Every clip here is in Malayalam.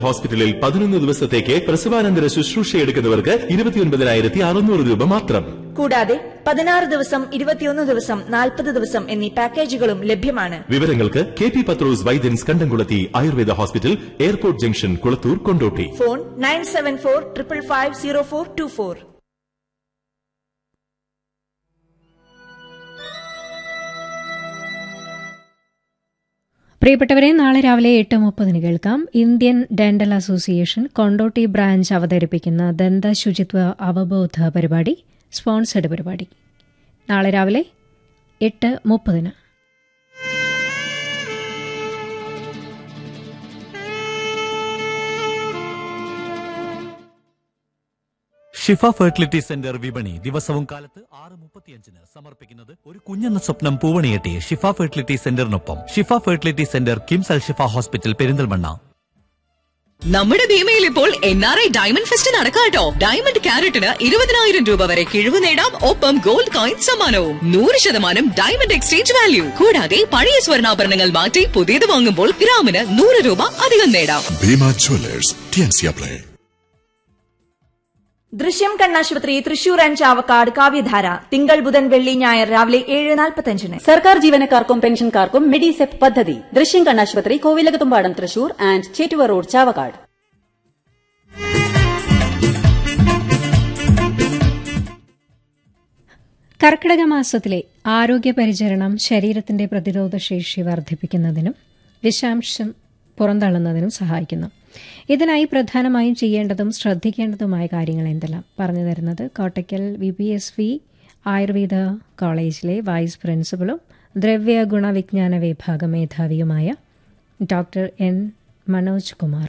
ഹോസ്പിറ്റലിൽ പതിനൊന്ന് ദിവസത്തേക്ക് പ്രസവാനന്തര ശുശ്രൂഷയെടുക്കുന്നവർക്ക് ഇരുപത്തിയൊൻപതിനായിരത്തി അറുന്നൂറ് രൂപ മാത്രം കൂടാതെ പതിനാറ് ദിവസം ഇരുപത്തിയൊന്ന് ദിവസം നാൽപ്പത് ദിവസം എന്നീ പാക്കേജുകളും ലഭ്യമാണ് വിവരങ്ങൾക്ക് കെ പി പത്രോസ് വൈദ്യൻസ് കണ്ടംകുളത്തി Ayurveda hospital airport junction Kulathur Kondotty phone nine seven four triple five zero four two four പ്രിയപ്പെട്ടവരെ നാളെ രാവിലെ എട്ട് മുപ്പതിന് കേൾക്കാം Indian dental association Kondotty branch അവതരിപ്പിക്കുന്ന ദന്ത ശുചിത്വ അവബോധ പരിപാടി സ്പോൺസർഡ് പരിപാടി നാളെ രാവിലെ എട്ട് മുപ്പതിന് ഷിഫ ഫെർട്ടിലിറ്റി സെന്റർ വിപണി ദിവസവും കാലത്ത് ആറ് മുപ്പത്തിയഞ്ചിന് സമർപ്പിക്കുന്നത് ഒരു കുഞ്ഞെന്ന സ്വപ്നം പൂവണിയെട്ടി ഷിഫ ഫെർട്ടിലിറ്റി സെന്ററിനൊപ്പം Shifa fertility centre KIMS Al Shifa hospital Perinthalmanna നമ്മുടെ ഭീമയിൽ ഇപ്പോൾ N R I diamond fest നടക്കാട്ടോ ഡയമണ്ട് ക്യാരറ്റിന് ഇരുപതിനായിരം രൂപ വരെ കിഴിവ് നേടാം ഒപ്പം ഗോൾഡ് കോയിൻ സമ്മാനവും നൂറ് ശതമാനം ഡയമണ്ട് എക്സ്ചേഞ്ച് വാല്യൂ കൂടാതെ പഴയ സ്വർണ്ണാഭരണങ്ങൾ മാറ്റി പുതിയത് വാങ്ങുമ്പോൾ ഗ്രാമിന് നൂറ് രൂപ അധികം നേടാം ഭീമ ജ്വല്ലേഴ്സ് ടിയൻസിയ പ്ലേ ദൃശ്യം കണ്ണാശുപത്രി തൃശൂർ ആൻഡ് ചാവക്കാട് കാവ്യധാര തിങ്കൾ ബുധൻ വെള്ളി ഞായർ രാവിലെ ഏഴ് നാൽപ്പത്തഞ്ചിന് സർക്കാർ ജീവനക്കാർക്കും പെൻഷൻകാർക്കും മെഡിസെപ് പദ്ധതി ദൃശ്യം കണ്ണാശുപത്രി കോവിലകത്തുംപാടം തൃശൂർ ആൻഡ് ചേറ്റുവ റോഡ് ചാവക്കാട് കർക്കിടക മാസത്തിലെ ആരോഗ്യ പരിചരണം ശരീരത്തിന്റെ പ്രതിരോധശേഷി വർദ്ധിപ്പിക്കുന്നതിനും വിഷാംശം പുറന്തള്ളുന്നതിനും സഹായിക്കുന്നു ഇതിനായി പ്രധാനമായും ചെയ്യേണ്ടതും ശ്രദ്ധിക്കേണ്ടതുമായ കാര്യങ്ങൾ എന്തെല്ലാം പറഞ്ഞു തരുന്നത് Kottakkal V P S V Ayurveda കോളേജിലെ വൈസ് പ്രിൻസിപ്പലും ദ്രവ്യ ഗുണവിജ്ഞാന വിഭാഗം മേധാവിയുമായ ഡോക്ടർ എൻ മനോജ് കുമാർ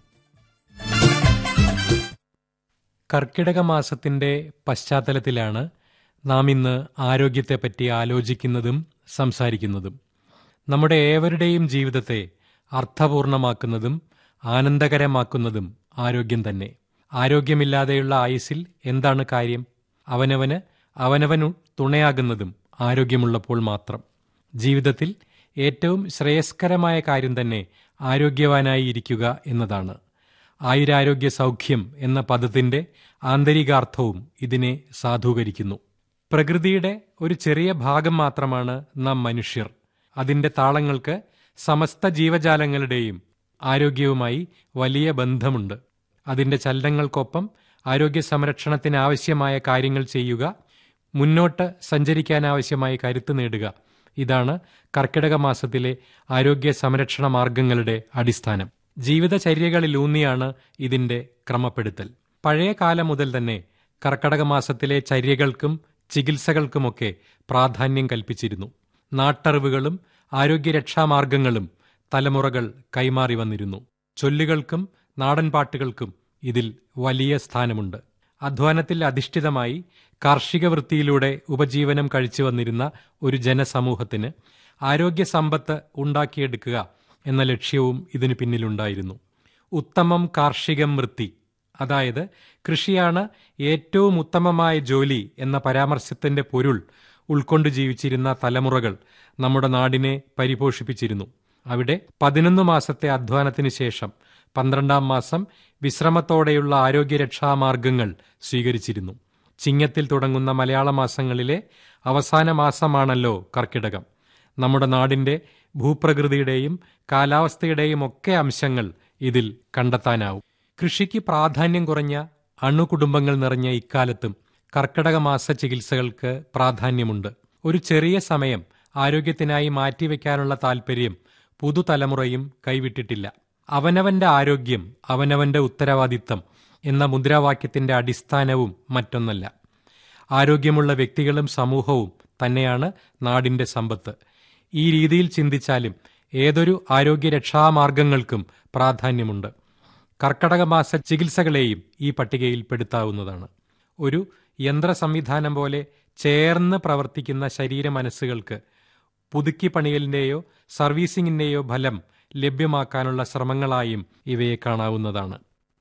കർക്കിടക മാസത്തിന്റെ പശ്ചാത്തലത്തിലാണ് നാം ഇന്ന് ആരോഗ്യത്തെപ്പറ്റി ആലോചിക്കുന്നതും സംസാരിക്കുന്നതും നമ്മുടെ ഏവരുടെയും ജീവിതത്തെ അർത്ഥപൂർണമാക്കുന്നതും ആനന്ദകരമാക്കുന്നതും ആരോഗ്യം തന്നെ ആരോഗ്യമില്ലാതെയുള്ള ആയുസ്സിൽ എന്താണ് കാര്യം അവനവന് അവനവനു തുണയാകുന്നതും ആരോഗ്യമുള്ളപ്പോൾ മാത്രം ജീവിതത്തിൽ ഏറ്റവും ശ്രേയസ്കരമായ കാര്യം തന്നെ ആരോഗ്യവാനായി ഇരിക്കുക എന്നതാണ് ആയുരാരോഗ്യ സൗഖ്യം എന്ന പദത്തിന്റെ ആന്തരികാർത്ഥവും ഇതിനെ സാധൂകരിക്കുന്നു പ്രകൃതിയുടെ ഒരു ചെറിയ ഭാഗം മാത്രമാണ് നാം മനുഷ്യർ അതിന്റെ താളങ്ങൾക്ക് സമസ്ത ജീവജാലങ്ങളുടെയും ആരോഗ്യവുമായി വലിയ ബന്ധമുണ്ട് അതിന്റെ ചലനങ്ങൾക്കൊപ്പം ആരോഗ്യ സംരക്ഷണത്തിന് ആവശ്യമായ കാര്യങ്ങൾ ചെയ്യുക മുന്നോട്ട് സഞ്ചരിക്കാനാവശ്യമായ കരുത്ത് നേടുക ഇതാണ് കർക്കിടക മാസത്തിലെ ആരോഗ്യ സംരക്ഷണ മാർഗങ്ങളുടെ അടിസ്ഥാനം ജീവിതചര്യകളിലൂന്നിയാണ് ഇതിന്റെ ക്രമപ്പെടുത്തൽ പഴയ കാലം മുതൽ തന്നെ കർക്കടക മാസത്തിലെ ചര്യകൾക്കും ചികിത്സകൾക്കുമൊക്കെ പ്രാധാന്യം കൽപ്പിച്ചിരുന്നു നാട്ടറിവുകളും ആരോഗ്യരക്ഷാമാർഗങ്ങളും തലമുറകൾ കൈമാറി വന്നിരുന്നു ചൊല്ലുകൾക്കും നാടൻപാട്ടുകൾക്കും ഇതിൽ വലിയ സ്ഥാനമുണ്ട് അധ്വാനത്തിൽ അധിഷ്ഠിതമായി കാർഷിക വൃത്തിയിലൂടെ ഉപജീവനം കഴിച്ചു വന്നിരുന്ന ഒരു ജനസമൂഹത്തിന് ആരോഗ്യ സമ്പത്ത് ഉണ്ടാക്കിയെടുക്കുക എന്ന ലക്ഷ്യവും ഇതിനു പിന്നിലുണ്ടായിരുന്നു ഉത്തമം കാർഷികം വൃത്തി അതായത് കൃഷിയാണ് ഏറ്റവും ഉത്തമമായ ജോലി എന്ന പരാമർശത്തിന്റെ പൊരുൾ ഉൾക്കൊണ്ടു ജീവിച്ചിരുന്ന തലമുറകൾ നമ്മുടെ നാടിനെ പരിപോഷിപ്പിച്ചിരുന്നു അവിടെ പതിനൊന്ന് മാസത്തെ അധ്വാനത്തിന് ശേഷം പന്ത്രണ്ടാം മാസം വിശ്രമത്തോടെയുള്ള ആരോഗ്യരക്ഷാമാർഗങ്ങൾ സ്വീകരിച്ചിരുന്നു ചിങ്ങത്തിൽ തുടങ്ങുന്ന മലയാള മാസങ്ങളിലെ അവസാന മാസമാണല്ലോ കർക്കിടകം നമ്മുടെ നാടിന്റെ ഭൂപ്രകൃതിയുടെയും കാലാവസ്ഥയുടെയും ഒക്കെ അംശങ്ങൾ ഇതിൽ കണ്ടെത്താനാവും കൃഷിക്ക് പ്രാധാന്യം കുറഞ്ഞ അണുകുടുംബങ്ങൾ നിറഞ്ഞ ഇക്കാലത്തും കർക്കിടക മാസ ചികിത്സകൾക്ക് പ്രാധാന്യമുണ്ട് ഒരു ചെറിയ സമയം ആരോഗ്യത്തിനായി മാറ്റിവെക്കാനുള്ള താൽപ്പര്യം പുതുതലമുറയും കൈവിട്ടിട്ടില്ല അവനവന്റെ ആരോഗ്യം അവനവന്റെ ഉത്തരവാദിത്തം എന്ന മുദ്രാവാക്യത്തിന്റെ അടിസ്ഥാനവും മറ്റൊന്നല്ല ആരോഗ്യമുള്ള വ്യക്തികളും സമൂഹവും തന്നെയാണ് നാടിന്റെ സമ്പത്ത് ഈ രീതിയിൽ ചിന്തിച്ചാലും ഏതൊരു ആരോഗ്യരക്ഷാമാർഗങ്ങൾക്കും പ്രാധാന്യമുണ്ട് കർക്കടക മാസ ചികിത്സകളെയും ഈ പട്ടികയിൽ പെടുത്താവുന്നതാണ് ഒരു യന്ത്ര സംവിധാനം പോലെ ചേർന്ന് പ്രവർത്തിക്കുന്ന ശരീര മനസ്സുകൾക്ക് പുതുക്കി പണിയലിന്റെയോ സർവീസിംഗിന്റെയോ ഫലം ലഭ്യമാക്കാനുള്ള ശ്രമങ്ങളായും ഇവയെ കാണാവുന്നതാണ്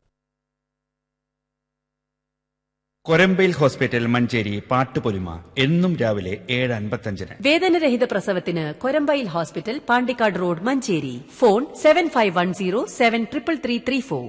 കൊരമ്പയിൽ ഹോസ്പിറ്റൽ മഞ്ചേരി പാട്ടുപൊലിമ എന്നും രാവിലെ ഏഴ് അൻപത്തഞ്ചിന് വേദനരഹിത പ്രസവത്തിന് Korambayil hospital Pandikkad road Manjeri phone seven five one zero seven triple three three four